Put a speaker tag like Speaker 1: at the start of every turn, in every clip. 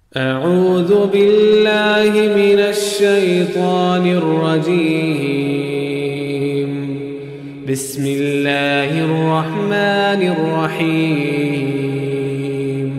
Speaker 1: أعوذ بالله من الشيطان الرجيم بسم الله الرحمن الرحيم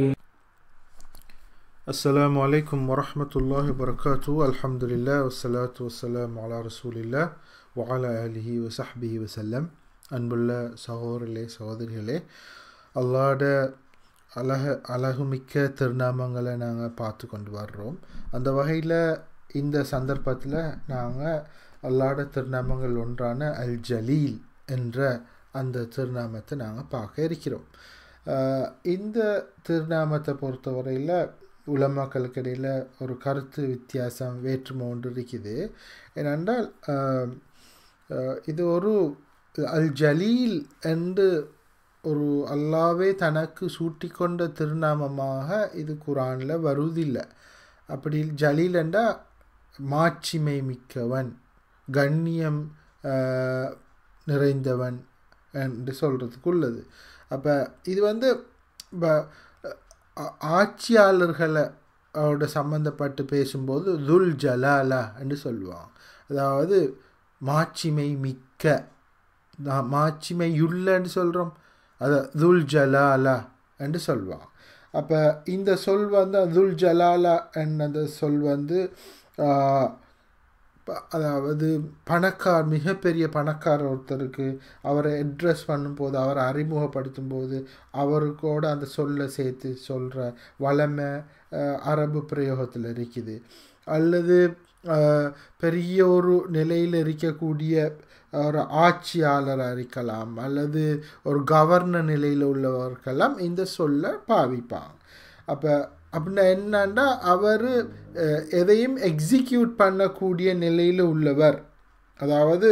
Speaker 2: السلام عليكم ورحمة الله وبركاته الحمد لله والصلاة والسلام على رسول الله وعلى آله وصحبه وسلم அன்புள்ள சகோதரர்களே சகோதரிகளே அல்லாட அழக அழகுமிக்க திருநாமங்களை நாங்கள் பார்த்து கொண்டு வர்றோம் அந்த வகையில் இந்த சந்தர்ப்பத்தில் நாங்கள் அல்லாட திருநாமங்கள் ஒன்றான அல் ஜலீல் என்ற அந்த திருநாமத்தை நாங்கள் பார்க்க இருக்கிறோம் ஆஹ் இந்த திருநாமத்தை பொறுத்தவரையில் உலமாக்களுக்கு இடையில் ஒரு கருத்து வித்தியாசம் வேற்றுமை ஒன்று இருக்குது ஏனென்றால் ஆஹ் ஆஹ் இது ஒரு அல் ஜலீல் என்று ஒரு அல்லாவே தனக்கு சூட்டிக்கொண்ட திருநாமமாக இது குரானில் வருவதில்லை அப்படி ஜலீல் என்றால் மாட்சிமை மிக்கவன் கண்ணியம் ஆஹ், நிறைந்தவன் என்று சொல்கிறதுக்கு உள்ளது அப்போ இது வந்து ப- ஆ- ஆட்சியாளர்களை அவரோட சம்மந்தப்பட்டு பேசும்போது துல் ஜலாலா என்று சொல்லுவாங்க அதாவது மாட்சிமை மிக்க நா- மாட்சிமையுள்ளன்னு சொல்கிறோம் அதை துல் ஜலாலா என்று சொல்லுவாங்க அப்போ இந்த சொல் வந்து துல் ஜலாலா என்ற அந்த சொல் வந்து ஆஹ், ப- அதாவது பணக்கார் மிகப்பெரிய பணக்கார ஒருத்தருக்கு அவரை அட்ரஸ் பண்ணும்போது அவரை அறிமுகப்படுத்தும் போது அவருக்கோட அந்த சொல்லை சேர்த்து சொல்கிற வளமை அஹ், அரபு பிரயோகத்தில் இருக்குது அல்லது அஹ், பெரிய ஒரு நிலையில் இருக்கக்கூடிய ஒரு ஆட்சியாளராக இருக்கலாம் அல்லது ஒரு கவர்னர் நிலையில் உள்ளவர்களெல்லாம் இந்த சொல்லை பாவிப்பாங்க அப்போ அப்படின்னா என்னன்னா அவர் எதையும் எக்ஸிக்யூட் பண்ணக்கூடிய நிலையில் உள்ளவர் அதாவது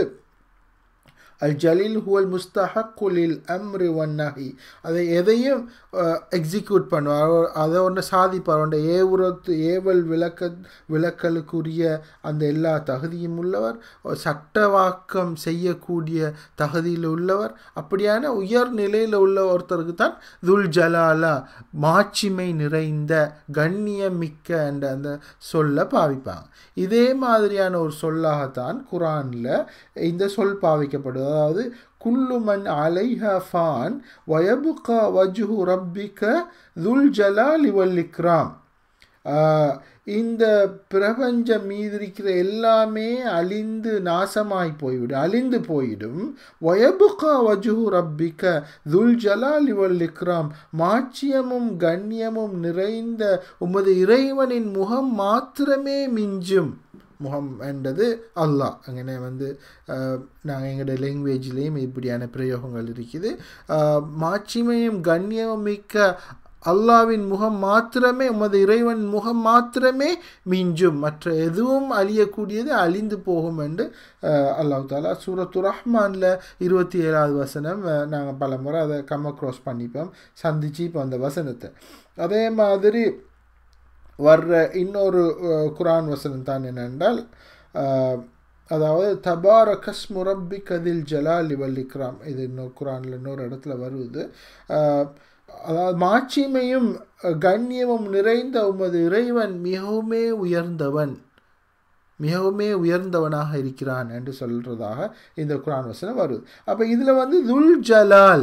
Speaker 2: அல் ஜலீல் ஹுவல் முஸ்தஹக்குலில் அம்ரி ஒன் நஹி அதை எதையும் எக்ஸிக்யூட் பண்ணுவார் அவர் அதை ஒன்று சாதிப்பார் அவருடைய ஏவுரத்து ஏவல் விளக்க விளக்கலுக்குரிய அந்த எல்லா தகுதியும் உள்ளவர் ஒரு சட்டவாக்கம் செய்யக்கூடிய தகுதியில் உள்ளவர் அப்படியான உயர் நிலையில் உள்ள ஒருத்தருக்கு தான் துல் ஜலாலா மாட்சிமை நிறைந்த கண்ணியம் மிக்க என்ற அந்த சொல்ல பாவிப்பாங்க இதே மாதிரியான ஒரு சொல்லாகத்தான் குரானில் இந்த சொல் பாவிக்கப்படுது அதாவது குல்லு மன் அலைஹா ஃபான் வயபுகா வஜ்ஹு ரப்பிக துல் ஜலாலி வல் இக்ராம் ஆஹ், இந்த பிரபஞ்சம் மீது இருக்கிற எல்லாமே அழிந்து நாசமாய் போய்விடும் அழிந்து போயிடும் வயபுகா வஜுஹு ரப்பிக்க துல் ஜலாலி வல் இக்ராம் மாட்சியமும் கண்ணியமும் நிறைந்த உமது இறைவனின் முகம் மாத்திரமே மிஞ்சும் முகம் என்றது அல்லாஹ் அங்கே வந்து நாங்கள் எங்களோட லாங்குவேஜ்லேயும் இப்படியான பிரயோகங்கள் இருக்குது ஆஹ், மாட்சிமையும் கண்ணியமும் மிக்க அல்லாவின் முகம் மாத்திரமே உமது இறைவன் முகம் மாத்திரமே மிஞ்சும் மற்ற எதுவும் அழியக்கூடியது அழிந்து போகும் என்று அஹ், அல்லாஹ் தாலா சூரத்து ரஹ்மானில் இருபத்தி ஏழாவது வசனம் நாங்கள் பல முறை அதை கம்ம க்ராஸ் பண்ணிப்போம் சந்திச்சு இப்போ அந்த வசனத்தை அதே மாதிரி வர்ற இன்னொரு அஹ், குரான் வசனம் தான் என்னென்றால் அஹ், அதாவது தபார கஸ் முரப்பி கதில் ஜலால் வல் இக்ராம் இது இன்னொரு குரானில் இன்னொரு இடத்துல வருது அஹ், அதாவது மாட்சிமையும் அஹ், கண்ணியமும் நிறைந்த உமது இறைவன் மிகவுமே உயர்ந்தவன் மிகவுமே உயர்ந்தவனாக இருக்கிறான் என்று சொல்கிறதாக இந்த குரான் வசனம் வருது அப்போ இதில் வந்து துல் ஜலால்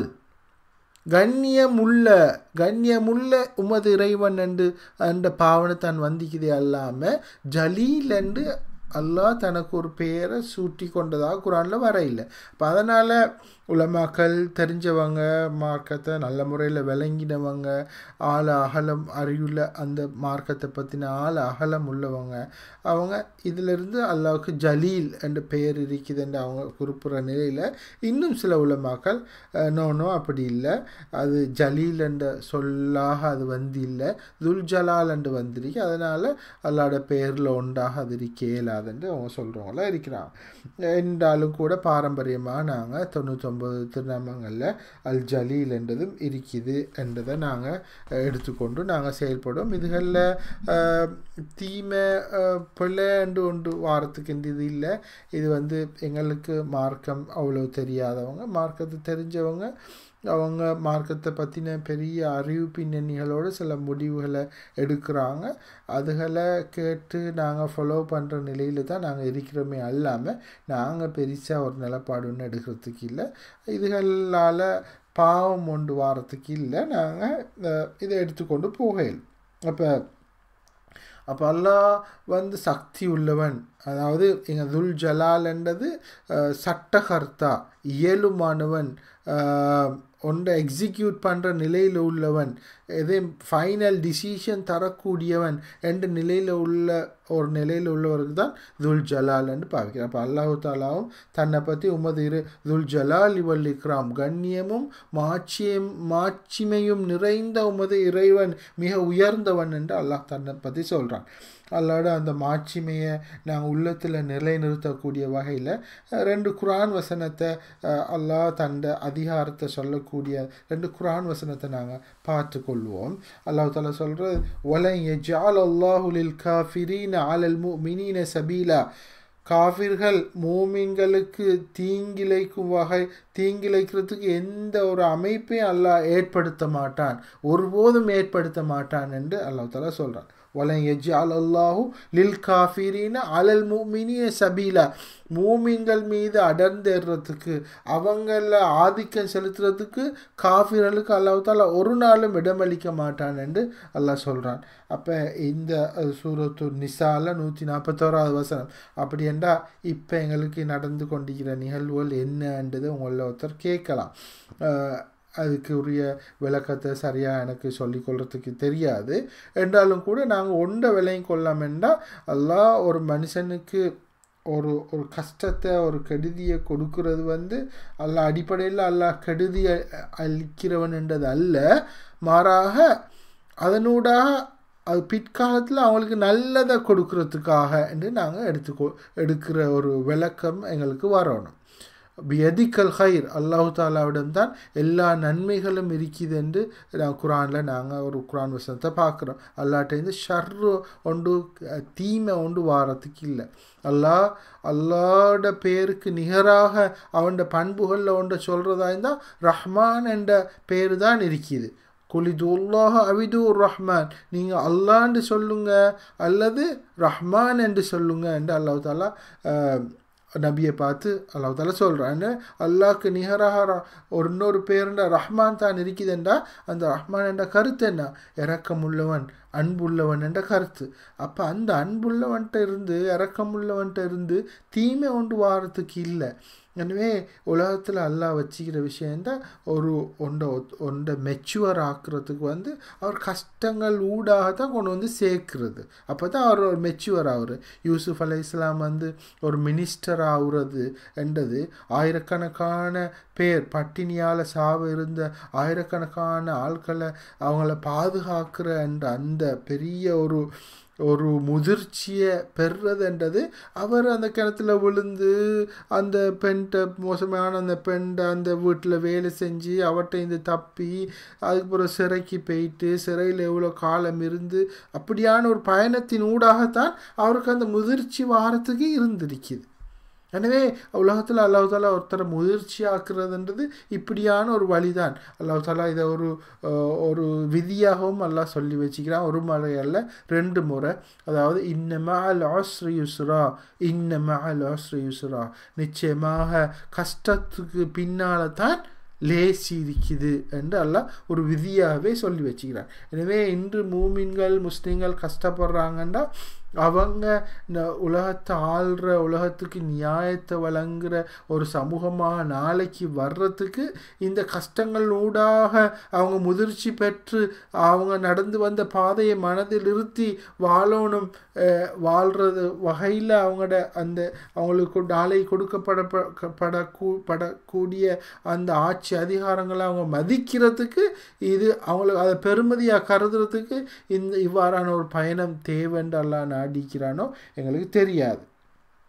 Speaker 2: கண்ணியமுள்ள கண்ணியமுள்ள உமது இறைவன் என்று அந்த பாவனை தான் வந்திக்குதே அல்லாமல் ஜலீல் என்று அல்லாஹ் தனக்கு ஒரு பெயரை சூட்டி கொண்டதாக குரானில் வர இல்லை அப்போ அதனால் உலமாக்கள் தெரிஞ்சவங்க மார்க்கத்தை நல்ல முறையில் விளங்கினவங்க ஆழ அகலம் அறிவுள்ள அந்த மார்க்கத்தை பற்றின ஆழ அகலம் உள்ளவங்க அவங்க இதிலிருந்து அல்லாவுக்கு ஜலீல் என்ற பெயர் இருக்குது என்று அவங்க குறிப்பிட்ற நிலையில் இன்னும் சில உலமாக்கள் அஹ், நோ நோ அப்படி இல்லை அது ஜலீல் என்ற சொல்லாக அது வந்து இல்லை துல் ஜலால் என்று வந்திருக்கு அதனால் அல்லாட பெயரில் ஒன்றாக அது இருக்க இயலாதுன்னு அவங்க சொல்கிறவங்களாம் இருக்கிறாங்க என்றாலும் கூட பாரம்பரியமாக நாங்கள் தொண்ணூத்தொம்பது பத்தொன்பது திருநாமங்களில் அல் ஜலீல் என்றதும் இருக்குது என்றதை நாங்கள் எடுத்துக்கொண்டு நாங்கள் செயல்படுவோம் இதுகளில் தீமை பிள்ளை என்று ஒன்று வாரத்துக்கு இது இல்லை இது வந்து எங்களுக்கு மார்க்கம் அவ்வளோ தெரியாதவங்க மார்க்கத்தை தெரிஞ்சவங்க அவங்க மார்க்கத்தை பற்றின பெரிய அறிவு பின்னணிகளோடு சில முடிவுகளை எடுக்கிறாங்க அதுகளை கேட்டு நாங்கள் ஃபாலோ பண்ணுற நிலையில் தான் நாங்கள் இருக்கிறோமே அல்லாமல் நாங்கள் பெருசாக ஒரு நிலப்பாடு ஒன்று எடுக்கிறதுக்கு இல்லை இதுகளால் பாவம் ஒன்று வாரத்துக்கு இல்லை நாங்கள் இதை எடுத்துக்கொண்டு போகையில் அப்போ அப்போ அல்லாஹ் வந்து சக்தி உள்ளவன் அதாவது எங்கள் துல் ஜலால் என்றது சட்டகர்த்தா இயலுமானவன் ஒன்றை எக்ஸிக்யூட் பண்ணுற நிலையில் உள்ளவன் எதே ஃபைனல் டிசிஷன் தரக்கூடியவன் என்ற நிலையில் உள்ள ஒரு நிலையில் உள்ளவருக்கு தான் துல் ஜலால் என்று பார்க்கிறேன் அப்போ அல்லாஹு தாலாவும் தன்னை பற்றி உமது இரு துல் ஜலால் இவல் இக்ராம் கண்ணியமும் மாட்சியம் மாட்சிமையும் நிறைந்த உமது இறைவன் மிக உயர்ந்தவன் என்று அல்லாஹ் தன்னை பற்றி சொல்கிறான் அல்லாட அந்த மாட்சிமையை நாங்கள் உள்ளத்தில் நிலைநிறுத்தக்கூடிய வகையில் ரெண்டு குரான் வசனத்தை அல்லாஹ் தண்ட அதிகாரத்தை சொல்லக்கூடிய ரெண்டு குரான் வசனத்தை நாங்கள் பார்த்து கொள்வோம் அல்லாஹ் தாலா சொல்கிறது ஒலை ஜால் அல்லாஹுலில் காஃபிரீன் ஆலல் மு மினின சபீலா காவிர்கள் மூமின்களுக்கு தீங்கிழைக்கும் வகை தீங்கிழைக்கிறதுக்கு எந்த ஒரு அமைப்பையும் அல்லாஹ் ஏற்படுத்த மாட்டான் ஒருபோதும் ஏற்படுத்த மாட்டான் என்று அல்லாஹ் தாலா சொல்கிறான் வலன் எஜ்ஜால் அல்லாஹு லில் காஃபிரீன அலல் மூமினிய சபீலா மூமின்கள் மீது அடர்ந்தேறதுக்கு அவங்கள ஆதிக்கம் செலுத்துறதுக்கு காஃபிர்களுக்கு அல்லாஹால ஒரு நாளும் இடமளிக்க மாட்டான் என்று அல்லாஹ் சொல்கிறான் அப்போ இந்த சூரத்து நிசால நூற்றி நாற்பத்தோராவது வசனம் அப்படி என்றால் இப்போ எங்களுக்கு நடந்து கொண்டிருக்கிற நிகழ்வுகள் என்னன்றது உங்களில் ஒருத்தர் கேட்கலாம் அதுக்கு உரிய விளக்கத்தை சரியாக எனக்கு சொல்லிக்கொள்கிறதுக்கு தெரியாது என்றாலும் கூட நாங்கள் ஒன்றை விலையும் கொள்ளாமெண்டா எல்லாம் ஒரு மனுஷனுக்கு ஒரு ஒரு கஷ்டத்தை ஒரு கெடுதியை கொடுக்கறது வந்து அல்ல அடிப்படையில் அல்ல கெடுதியை அளிக்கிறவன்ன்றது அல்ல மாறாக அதனூடாக அது பிற்காலத்தில் அவங்களுக்கு நல்லதை கொடுக்கறதுக்காக என்று நாங்கள் எடுத்துக்கோ எடுக்கிற ஒரு விளக்கம் எங்களுக்கு வரணும் பியதிக்கல் ஹைர் அல்லாஹு தாலாவிடம் தான் எல்லா நன்மைகளும் இருக்குது என்று நான் குரானில் நாங்கள் ஒரு குரான் வசனத்தை பார்க்குறோம் அல்லாட்டேருந்து ஷர்ரு ஒன்று தீமை ஒன்று வாரத்துக்கு இல்லை அல்லாஹ் அல்லாட பேருக்கு நிகராக அவனோட பண்புகளில் ஒன்றை சொல்கிறதா இருந்தால் ரஹ்மான் என்ற பேர் தான் இருக்குது குலிதுல்லாஹ் அவிதூர் ரஹ்மான் நீங்கள் அல்லான்னு சொல்லுங்க அல்லது ரஹ்மான் என்று சொல்லுங்க என்று அல்லாஹ் தாலா நபியை பார்த்து அல்லாஹ் தாலா சொல்கிறான் அல்லாஹ்க்கு நிகராக ஒரு இன்னொரு பேருண்ட ரஹ்மான் தான் இருக்குதுண்டா அந்த ரஹ்மான் என்ற கருத்து என்ன இறக்கமுள்ளவன் அன்புள்ளவன் என்ற கருத்து அப்போ அந்த அன்புள்ளவன்கிட்ட இருந்து இறக்கமுள்ளவன்கிட்ட இருந்து தீமை ஒன்று வாரத்துக்கு இல்லை எனவே உலகத்தில் அல்லாஹ் வச்சுக்கிற விஷயந்தான் ஒரு ஒன்றை ஒன்றை மெச்சுவர் ஆக்குறதுக்கு வந்து அவர் கஷ்டங்கள் ஊடாக தான் கொண்டு வந்து சேர்க்கிறது அப்போ தான் அவர் ஒரு மெச்சுவர் ஆகுறது யூசுஃப் அலை இஸ்லாம் வந்து ஒரு மினிஸ்டர் ஆகுறது என்றது ஆயிரக்கணக்கான பேர் பட்டினியால் சாவ இருந்த ஆயிரக்கணக்கான ஆட்களை அவங்கள பாதுகாக்கிற என்ற அந்த பெரிய ஒரு ஒரு முதிர்ச்சியை பெறுறதுன்றது அவர் அந்த கிணத்துல விழுந்து அந்த பெண்கிட்ட மோசமான அந்த பெண்ட அந்த வீட்டில் வேலை செஞ்சு அவர்கிட்ட இந்த தப்பி அதுக்கப்புறம் சிறைக்கு போயிட்டு சிறையில் எவ்வளோ காலம் இருந்து அப்படியான ஒரு பயணத்தின் ஊடாகத்தான் அவருக்கு அந்த முதிர்ச்சி வாரத்துக்கு இருந்திருக்குது எனவே உலகத்தில் அல்லாஹ் தாலா ஒருத்தரை முதிர்ச்சி ஆக்குறதுன்றது இப்படியான ஒரு வழிதான் அல்லாஹ் தாலா இதை ஒரு ஒரு விதியாகவும் அல்லாஹ் சொல்லி வச்சுக்கிறான் ஒரு முறை அல்ல ரெண்டு முறை அதாவது இன்னமா லாஸ்ரி யுஸ்ரா இன்னமா லாஸ்ரி யுஸ்ரா நிச்சயமாக கஷ்டத்துக்கு பின்னால் தான் லேசி இருக்குது என்று அல்லாஹ் ஒரு விதியாகவே சொல்லி வச்சுக்கிறார் எனவே இன்று மூமின்கள் முஸ்லீம்கள் கஷ்டப்படுறாங்கன்னா அவங்க இந்த உலகத்தை ஆள்ற உலகத்துக்கு நியாயத்தை வழங்குற ஒரு சமூகமாக நாளைக்கு வர்றதுக்கு இந்த கஷ்டங்கள் ஊடாக அவங்க முதிர்ச்சி பெற்று அவங்க நடந்து வந்த பாதையை மனதில் நிறுத்தி வாழணும் வாழ்கிறது வகையில் அவங்களோட அந்த அவங்களுக்கு நாளை கொடுக்கப்பட படக்கூடிய அந்த ஆட்சி அதிகாரங்களை அவங்க மதிக்கிறதுக்கு இது அவங்களுக்கு அதை பெருமதியாக கருதுறதுக்கு இந்த இவ்வாறான ஒரு பயணம் தேவைன்றலாம் நாடிக்கிறானோ எங்களுக்கு தெரியாது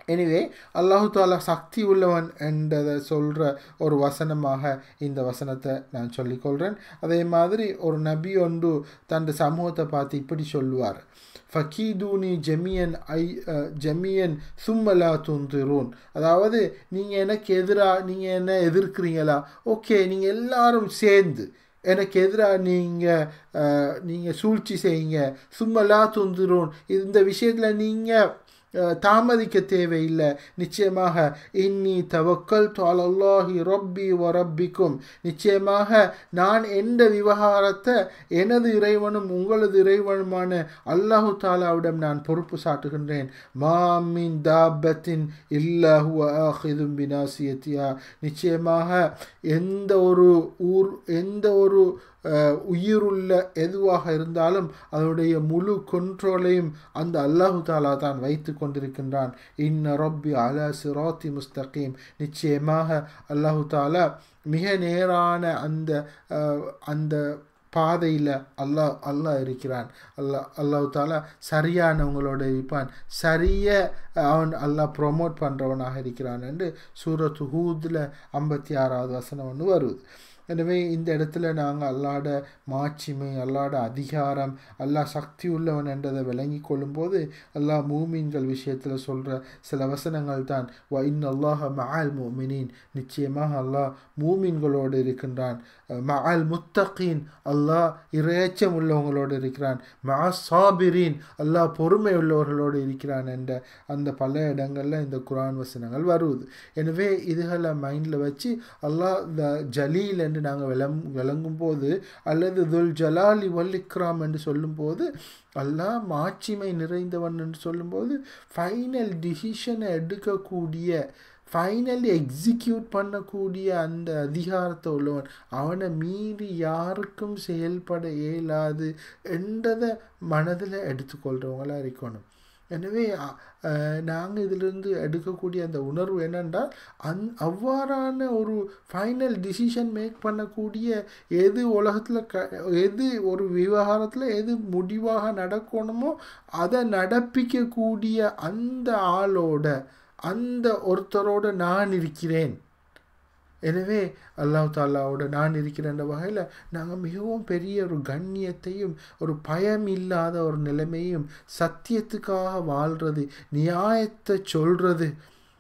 Speaker 2: எனிவே அல்லாஹு தாலா சக்தி உள்ளவன் என்றதை சொல்கிற ஒரு வசனமாக இந்த வசனத்தை நான் சொல்லிக்கொள்கிறேன் அதே மாதிரி ஒரு நபி ஒன்று தன் சமூகத்தை பார்த்து இப்படி சொல்லுவார் ஃபக்கீதூனி ஜெமியன் ஐ ஜெமியன் சும்மலா துந்திரூன் அதாவது நீங்கள் எனக்கு எதிராக நீங்கள் என்ன எதிர்க்கிறீங்களா ஓகே நீங்கள் எல்லாரும் சேர்ந்து எனக்கு எதிராக நீங்கள் நீங்கள் சூழ்ச்சி செய்யுங்க சும்மலா துந்துரும் இந்த விஷயத்தில் நீங்கள் தாமதிக்க தேவையில்லை நிச்சயமாக இன்னி தவக்கல் அல்லாஹி ரொப்பி வ ரப்பிக்கும் நிச்சயமாக நான் எந்த விவகாரத்தை எனது இறைவனும் உங்களது இறைவனுமான அல்லாஹு தாலாவிடம் நான் பொறுப்பு சாட்டுகின்றேன் மாமின் தாபத்தின் இல்லாஹு ஆஹிதும் பினாசியத்தியா நிச்சயமாக எந்த ஒரு ஊர் எந்த ஒரு உயிருள்ள எதுவாக இருந்தாலும் அதனுடைய முழு கொண்ட்ரோலையும் அந்த அல்லாஹு தாலா தான் வைத்து கொண்டிருக்கின்றான் இன்ன ரொப்பி அலா சிராத்தி முஸ்தகீம் நிச்சயமாக அல்லாஹு தாலா மிக நேரான அந்த அந்த பாதையில் அல்லாஹ் அல்லாஹ் இருக்கிறான் அல்லாஹ் அல்லாஹு தாலா சரியானவங்களோட இருப்பான் சரிய அவன் அல்லாஹ் ப்ரொமோட் பண்ணுறவனாக இருக்கிறான் என்று சூரத் ஹூதில் ஐம்பத்தி ஆறாவது வசனம் ஒன்று வருது எனவே இந்த இடத்துல நாங்கள் அல்லாட மாட்சிமை அல்லாட அதிகாரம் அல்லாஹ் சக்தி உள்ளவன் என்றதை விளங்கி கொள்ளும்போது அல்லாஹ் மூமீன்கள் விஷயத்தில் சொல்கிற சில வசனங்கள் தான் வ இன் அல்லாஹ் மஆல் மூமினின் நிச்சயமாக அல்லாஹ் மூமீன்களோடு இருக்கின்றான் மஆல் முத்தகீன் அல்லாஹ் இறையச்சம் உள்ளவங்களோடு இருக்கிறான் மா சாபிரீன் அல்லாஹ் பொறுமை உள்ளவர்களோடு இருக்கிறான் என்ற அந்த பல இடங்களில் இந்த குரான் வசனங்கள் வருவது எனவே இதுகளை மைண்டில் வச்சு அல்லாஹ் இந்த ஜலீல் என்று நாங்கள் விளம் விளங்கும் போது அல்லது துல் ஜலாலி வல்லிக்ராம் என்று சொல்லும்போது அல்லாஹ் மாட்சிமை நிறைந்தவன் என்று சொல்லும்போது ஃபைனல் டிசிஷனை எடுக்கக்கூடிய ஃபைனலி எக்ஸிக்யூட் பண்ணக்கூடிய அந்த அதிகாரத்தை உள்ளவன் அவனை மீறி யாருக்கும் செயல்பட இயலாது என்றதை மனதில் எடுத்துக்கொள்கிறவங்களாக இருக்கணும் எனவே நாங்கள் இதிலிருந்து எடுக்கக்கூடிய அந்த உணர்வு என்னென்றால் அந் அவ்வாறான ஒரு ஃபைனல் டிசிஷன் மேக் பண்ணக்கூடிய எது உலகத்தில் க எது ஒரு விவகாரத்தில் எது முடிவாக நடக்கணுமோ அதை நடப்பிக்கக்கூடிய அந்த ஆளோட அந்த ஒருத்தரோட நான் இருக்கிறேன் எனவே அல்லாஹ் தாலாவோட நான் இருக்கிறன்ற வகையில் நாங்கள் மிகவும் பெரிய ஒரு கண்ணியத்தையும் ஒரு பயம் இல்லாத ஒரு நிலைமையும் சத்தியத்துக்காக வாழ்கிறது நியாயத்தை சொல்கிறது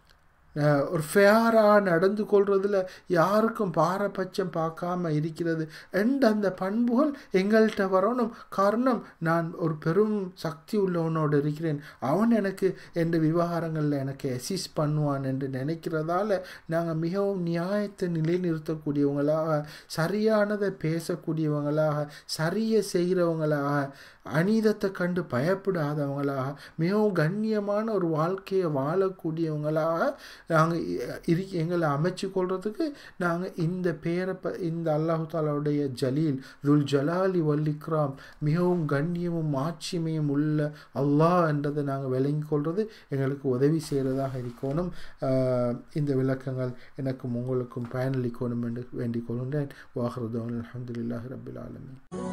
Speaker 2: ஒரு ஃபேராக நடந்து கொள்றதுல யாருக்கும் பாரபட்சம் பார்க்காம இருக்கிறது என்ற அந்த பண்புகள் எங்கள்கிட்ட வரணும் காரணம் நான் ஒரு பெரும் சக்தி உள்ளவனோடு இருக்கிறேன் அவன் எனக்கு எந்த விவகாரங்களில் எனக்கு அசிஸ் பண்ணுவான் என்று நினைக்கிறதால நாங்கள் மிகவும் நியாயத்தை நிலைநிறுத்தக்கூடியவங்களாக சரியானதை பேசக்கூடியவங்களாக சரிய செய்கிறவங்களாக அநீதத்தை கண்டு பயப்படாதவங்களாக மிகவும் கண்ணியமான ஒரு வாழ்க்கையை வாழக்கூடியவங்களாக நாங்கள் இரு எங்களை அமைச்சு கொள்றதுக்கு நாங்கள் இந்த பேரை ப இந்த அல்லாஹு தாலாவுடைய ஜலீல் துல் ஜலாலி வல்லிக்ராம் மிகவும் கண்ணியமும் ஆட்சிமையும் உள்ள அல்லாஹ் என்றதை நாங்கள் விளங்கி கொள்வது எங்களுக்கு உதவி செய்கிறதாக இருக்கணும் இந்த விளக்கங்கள் எனக்கும் உங்களுக்கும் பயனளிக்கணும் என்று வேண்டிக் கொள்கின்றேன் வாஹரதோன் அலமதுல்லாஹி ரபில் ஆலமின்